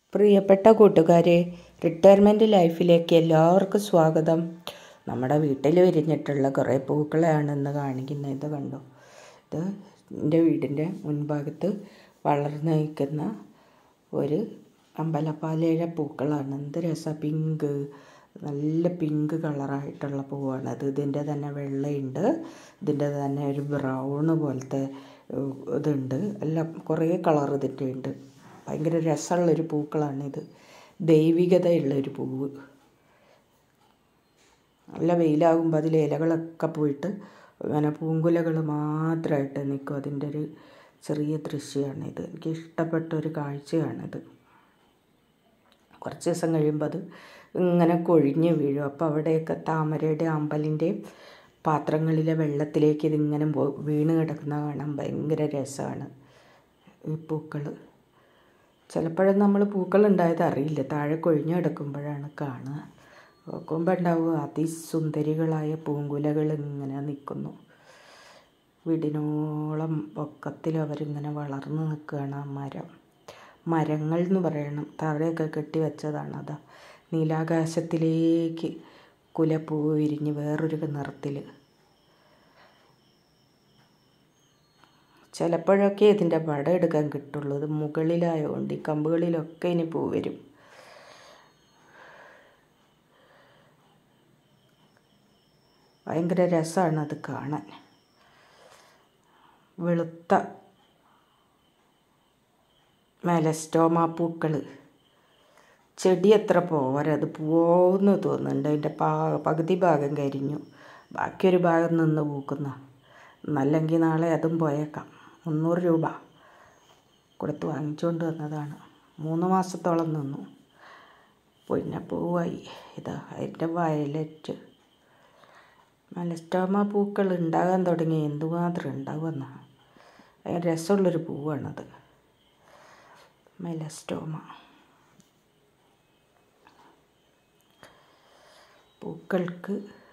പ്രിയപ്പെട്ട കൂട്ടുകാരെ റിട്ടയർമെൻറ്റ് ലൈഫിലേക്ക് എല്ലാവർക്കും സ്വാഗതം നമ്മുടെ വീട്ടിൽ വിരിഞ്ഞിട്ടുള്ള കുറേ പൂക്കളെയാണ് ഇന്ന് കാണിക്കുന്നത് ഇത് കണ്ടോ ഇത് എൻ്റെ വീടിൻ്റെ മുൻഭാഗത്ത് വളർന്നു നിൽക്കുന്ന ഒരു അമ്പലപ്പാലയുടെ പൂക്കളാണ് എന്ത് രസം പിങ്ക് നല്ല പിങ്ക് കളറായിട്ടുള്ള പൂവാണ് ഇത് ഇതിൻ്റെ തന്നെ വെള്ളയുണ്ട് ഇതിൻ്റെ തന്നെ ഒരു ബ്രൗണ് പോലത്തെ ഏഹ്, ഇതുണ്ട് എല്ലാം കുറേ കളർ ഇതിൻ്റെ ഉണ്ട് ഭയങ്കര രസമുള്ളൊരു പൂക്കളാണിത് ദൈവികതയുള്ളൊരു പൂവ് നല്ല വെയിലാകുമ്പോൾ അതിൽ ഇലകളൊക്കെ പോയിട്ട് അങ്ങനെ പൂങ്കുലകൾ മാത്രമായിട്ട് നിൽക്കും അതിൻ്റെ ഒരു ചെറിയ ദൃശ്യമാണിത് എനിക്ക് ഇഷ്ടപ്പെട്ട ഒരു കാഴ്ചയാണിത് കുറച്ച് ദിവസം കഴിയുമ്പോൾ അത് ഇങ്ങനെ കൊഴിഞ്ഞ് വീഴും അപ്പോൾ അവിടെയൊക്കെ താമരയുടെ അമ്പലിൻ്റെയും പാത്രങ്ങളിലെ വെള്ളത്തിലേക്ക് ഇതിങ്ങനെ പോ- വീണ് കിടക്കുന്ന കാണാൻ ഭയങ്കര രസമാണ് ഈ പൂക്കൾ ചിലപ്പോഴും നമ്മൾ പൂക്കൾ ഉണ്ടായത് അറിയില്ല താഴെ കൊഴിഞ്ഞ് കിടക്കുമ്പോഴാണ് കാണുക നോക്കുമ്പോൾ ഉണ്ടാവും അതിസുന്ദരികളായ പൂങ്കുലകൾ ഇങ്ങനെ നിൽക്കുന്നു വീടിനോളം പൊക്കത്തിൽ അവരിങ്ങനെ വളർന്നു നിൽക്കുകയാണ് ആ മരം മരങ്ങൾ എന്ന് പറയണം തറയൊക്കെ കെട്ടി വെച്ചതാണ് അതാ നീലാകാശത്തിലേക്ക് കുലപ്പൂവ് വിരിഞ്ഞ് വേറൊരു നിറത്തിൽ ചിലപ്പോഴൊക്കെ ഇതിൻ്റെ പടം എടുക്കാൻ കിട്ടുള്ളൂ ഇത് മുകളിലായതുകൊണ്ട് ഈ കമ്പുകളിലൊക്കെ ഇനി പൂ വരും ഭയങ്കര രസമാണ് അത് കാണാൻ വെളുത്ത മെലസ്റ്റോമ പൂക്കൾ ചെടി എത്ര പോരാ അത് പോവെന്ന് തോന്നുന്നുണ്ട് അതിൻ്റെ പാ പകുതി ഭാഗം കരിഞ്ഞു ബാക്കിയൊരു ഭാഗം നിന്ന് പൂക്കുന്ന എന്നല്ലെങ്കിൽ നാളെ അതും പോയേക്കാം മുന്നൂറ് രൂപ കൊടുത്ത് വാങ്ങിച്ചുകൊണ്ട് വന്നതാണ് മൂന്ന് മാസത്തോളം നിന്നു പിന്നെ പൂവായി ഇതാ അതിൻ്റെ വയലറ്റ് മെലസ്റ്റോമ പൂക്കൾ ഉണ്ടാകാൻ തുടങ്ങി എന്തുമാത്രം ഉണ്ടാവുമെന്ന ഭയങ്കര രസമുള്ളൊരു പൂവാണത് മെലസ്റ്റോമ പൂക്കൾക്ക്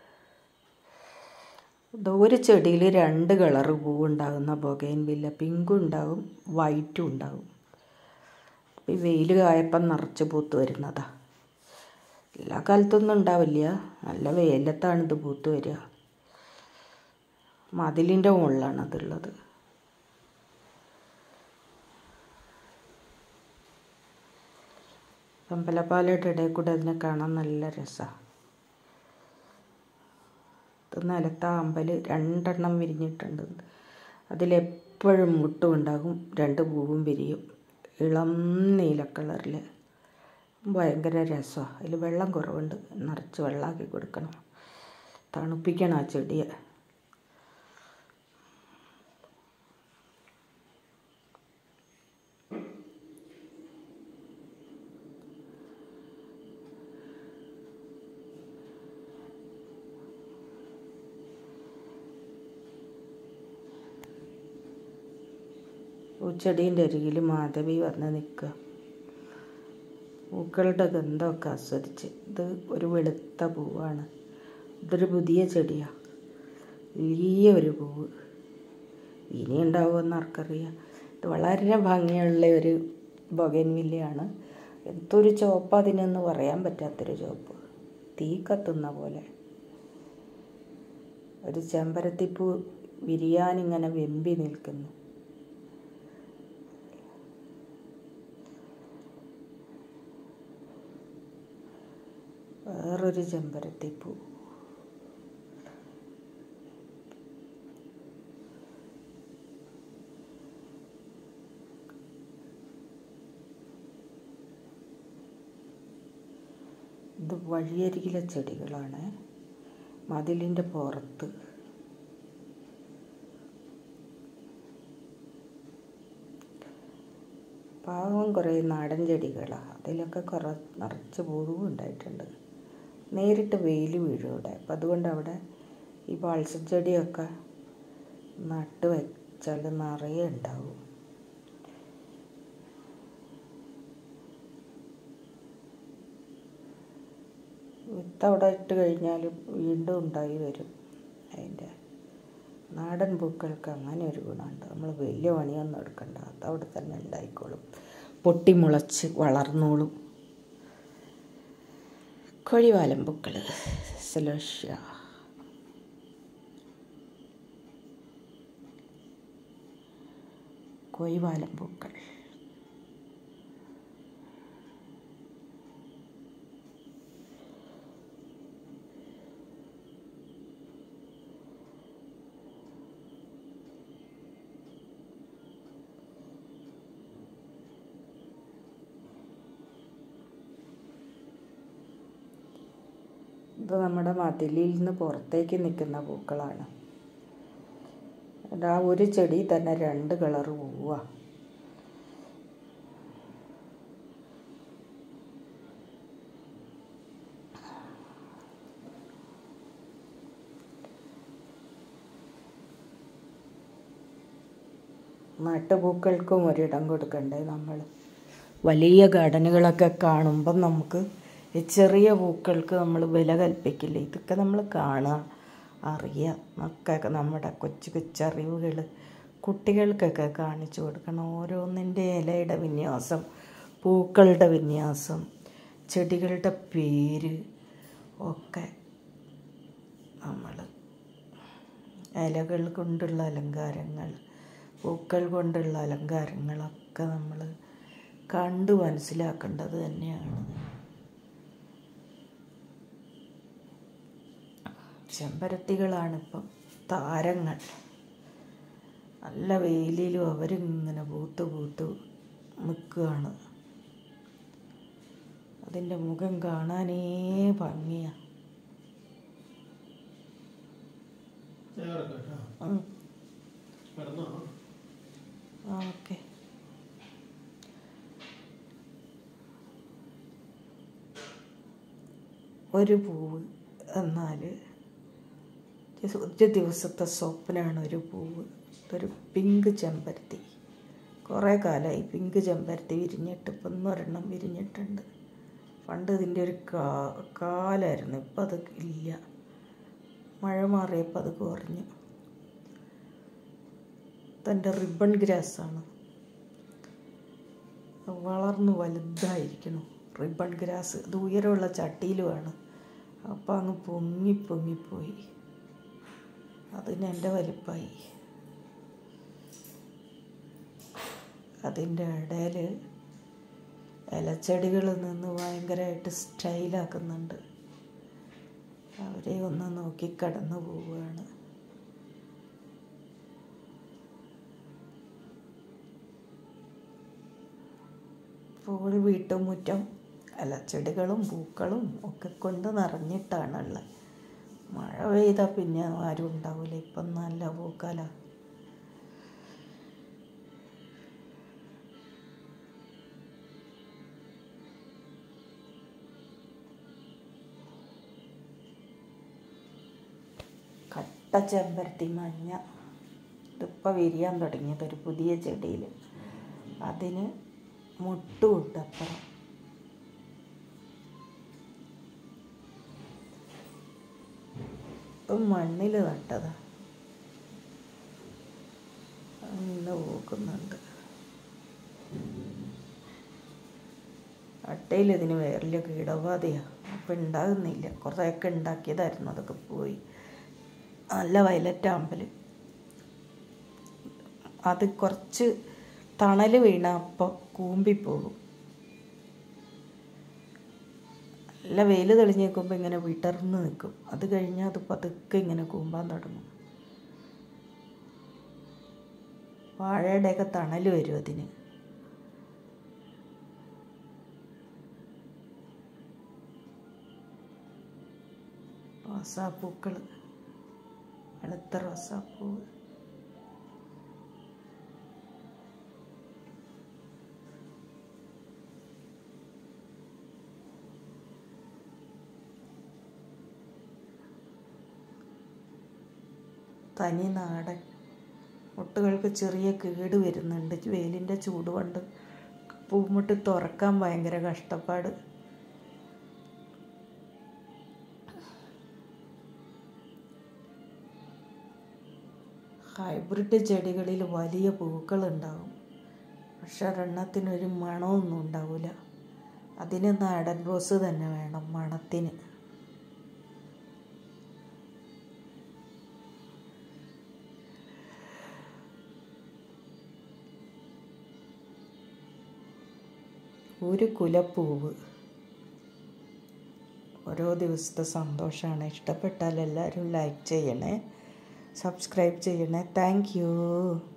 ഇത് ഒരു ചെടിയിൽ രണ്ട് കളറ് പൂവുണ്ടാകുന്ന ബൊഗൈൻ വില്ല പിങ്കും ഉണ്ടാകും വൈറ്റും ഉണ്ടാകും ഈ വെയിൽ കായപ്പം നിറച്ച് പൂത്ത് വരുന്നതാ എല്ലാ കാലത്തൊന്നും ഉണ്ടാവില്ല നല്ല വെയിലത്താണ് ഇത് പൂത്ത് വരിക മതിലിൻ്റെ മുകളിലാണ് അതുള്ളത് അമ്പലപ്പാലയുടെ ഇടയിൽ കൂടെ അതിനെ കാണാൻ നല്ല രസമാണ് ഇത് നിലത്ത അമ്പൽ രണ്ടെണ്ണം വിരിഞ്ഞിട്ടുണ്ട് അതിലെപ്പോഴും മുട്ടും ഉണ്ടാകും രണ്ട് പൂവും വിരിയും ഇളം നീല കളറിൽ ഭയങ്കര രസമാണ് അതിൽ വെള്ളം കുറവുണ്ട് നിറച്ച് വെള്ളമാക്കി കൊടുക്കണം തണുപ്പിക്കണം ആ ചെടിയെ പൂച്ചെടീൻ്റെ അരികിൽ മാധവി വന്ന് നിൽക്കുക പൂക്കളുടെ ഗന്ധമൊക്കെ ആസ്വദിച്ച് ഇത് ഒരു വെളുത്ത പൂവാണ് ഇതൊരു പുതിയ ചെടിയാണ് വലിയ ഒരു പൂവ് ഇനി ഉണ്ടാവുമെന്ന് ആർക്കറിയാം ഇത് വളരെ ഭംഗിയുള്ള ഒരു ബൊഗൻവില്ലയാണ് എന്തൊരു ചുവപ്പ് അതിനൊന്ന് പറയാൻ പറ്റാത്തൊരു ചുവപ്പ് തീ കത്തുന്ന പോലെ ഒരു ചെമ്പരത്തിപ്പൂ വിരിയാനിങ്ങനെ വെമ്പി നിൽക്കുന്നു വേറൊരു ചെമ്പരത്തിപ്പൂ ഇത് വഴിയരികിലെ ചെടികളാണ് മതിലിൻ്റെ പുറത്ത് പാവം കുറേ നാടൻ ചെടികളാണ് അതിലൊക്കെ കുറേ നിറച്ച് പൂവും ഉണ്ടായിട്ടുണ്ട് നേരിട്ട് വെയിൽ വീഴും ഇവിടെ അപ്പം അതുകൊണ്ട് അവിടെ ഈ ബാൾസം ചെടിയൊക്കെ നട്ട് വെച്ചാൽ നിറയെ ഉണ്ടാവും വിത്ത് അവിടെ ഇട്ട് കഴിഞ്ഞാൽ വീണ്ടും ഉണ്ടായി വരും അതിൻ്റെ നാടൻ പൂക്കൾക്ക് അങ്ങനെ ഒരു ഗുണമുണ്ട് നമ്മൾ വലിയ പണിയൊന്നും എടുക്കണ്ട അത് അവിടെ തന്നെ ഉണ്ടായിക്കോളും പൊട്ടിമുളച്ച് വളർന്നോളും കൊഴിവാലമ്പുക്കൾ സെലോഷ്യ കൊയ്വാലമ്പൂക്കൾ ഇത് നമ്മുടെ മതിലിൽ നിന്ന് പുറത്തേക്ക് നിൽക്കുന്ന പൂക്കളാണ് ആ ഒരു ചെടി തന്നെ രണ്ട് കളർ പൂവാ നാട്ടുപൂക്കൾക്കും ഒരിടം കൊടുക്കണ്ടേ നമ്മൾ വലിയ ഗാർഡനുകളൊക്കെ കാണുമ്പം നമുക്ക് ഈ ചെറിയ പൂക്കൾക്ക് നമ്മൾ വില കൽപ്പിക്കില്ല ഇതൊക്കെ നമ്മൾ കാണുക അറിയുക മക്കൾക്ക് നമ്മുടെ കൊച്ചു കൊച്ചറിവുകൾ കുട്ടികൾക്കൊക്കെ കാണിച്ചു കൊടുക്കണം ഓരോന്നിൻ്റെ ഇലയുടെ വിന്യാസം പൂക്കളുടെ വിന്യാസം ചെടികളുടെ പേര് ഒക്കെ നമ്മൾ ഇലകൾ കൊണ്ടുള്ള അലങ്കാരങ്ങൾ പൂക്കൾ കൊണ്ടുള്ള അലങ്കാരങ്ങളൊക്കെ നമ്മൾ കണ്ടു മനസ്സിലാക്കേണ്ടത് തന്നെയാണ് ചെമ്പരത്തികളാണിപ്പം താരങ്ങൾ നല്ല വെയിലിലും അവരിങ്ങനെ പൂത്ത് പൂത്ത് നിൽക്കുകയാണ് അതിൻ്റെ മുഖം കാണാനേ ഭംഗിയാണ് ഓക്കെ ഒരു പൂവ് എന്നാൽ ഒരു ദിവസത്തെ സ്വപ്നമാണ് ഒരു പൂവ് ഒരു പിങ്ക് ചെമ്പരത്തി കുറേ കാലമായി പിങ്ക് ചെമ്പരത്തി വിരിഞ്ഞിട്ട് ഇപ്പം ഒന്നൊരെണ്ണം വിരിഞ്ഞിട്ടുണ്ട് പണ്ട് ഇതിൻ്റെ ഒരു കാ കാലായിരുന്നു ഇപ്പം അത് ഇല്ല മഴ മാറിയപ്പോൾ അത് കുറഞ്ഞു ഇതെൻ്റെ റിബൺ ഗ്രാസാണ് വളർന്നു വലുതായിരിക്കണം റിബൺ ഗ്രാസ് ഇത് ഉയരമുള്ള ചട്ടിയിലുമാണ് അപ്പം അങ്ങ് പൊങ്ങി പൊങ്ങിപ്പോയി അതിന് എൻ്റെ വലിപ്പമായി അതിൻ്റെ ഇടയിൽ ഇലച്ചെടികൾ നിന്ന് ഭയങ്കരമായിട്ട് സ്റ്റൈലാക്കുന്നുണ്ട് അവരെ ഒന്ന് നോക്കി കടന്നു പോവുകയാണ് ഇപ്പോൾ വീട്ടുമുറ്റം ഇലച്ചെടികളും പൂക്കളും ഒക്കെ കൊണ്ട് നിറഞ്ഞിട്ടാണുള്ളത് മഴ പെയ്താൽ പിന്നെ ആരും ഉണ്ടാവില്ല ഇപ്പം നല്ല പൂക്കാല കട്ട ചെമ്പരത്തി മഞ്ഞ ഇതിപ്പോൾ വിരിയാൻ തുടങ്ങിയത് ഒരു പുതിയ ചെടിയിൽ അതിന് മുട്ടുമുട്ട് അപ്പുറം ഇപ്പം മണ്ണിൽ നട്ടതാ നിന്ന് പൂക്കുന്നുണ്ട് അട്ടയിൽ ഇതിന് വേറില്ല കീടബാധയാണ് അപ്പം ഉണ്ടാകുന്നില്ല കുറേയൊക്കെ ഉണ്ടാക്കിയതായിരുന്നു അതൊക്കെ പോയി നല്ല വയലറ്റ് ആമ്പൽ അത് കുറച്ച് തണൽ വീണ അപ്പോൾ കൂമ്പിപ്പോകും നല്ല വെയിൽ തെളിഞ്ഞ് നിൽക്കുമ്പോൾ ഇങ്ങനെ വിടർന്ന് നിൽക്കും അത് കഴിഞ്ഞാൽ അത് പതുക്കെ ഇങ്ങനെ കൂമ്പാൻ തുടങ്ങും വാഴയുടെയൊക്കെ തണൽ വരും അതിന് റോസാപ്പൂക്കൾ വെളുത്ത റോസാപ്പൂവ് തനി നാടൻ മുട്ടുകൾക്ക് ചെറിയ കേട് വരുന്നുണ്ട് വെയിലിൻ്റെ ചൂട് കൊണ്ട് പൂമുട്ട് തുറക്കാൻ ഭയങ്കര കഷ്ടപ്പാട് ഹൈബ്രിഡ് ചെടികളിൽ വലിയ പൂക്കളുണ്ടാകും പക്ഷെ ഒരെണ്ണത്തിനൊരു മണമൊന്നും ഉണ്ടാവില്ല അതിന് നാടൻ റോസ് തന്നെ വേണം മണത്തിന് ഒരു കുലപ്പൂവ് ഓരോ ദിവസത്തെ സന്തോഷമാണ് ഇഷ്ടപ്പെട്ടാൽ എല്ലാവരും ലൈക്ക് ചെയ്യണേ സബ്സ്ക്രൈബ് ചെയ്യണേ താങ്ക് യു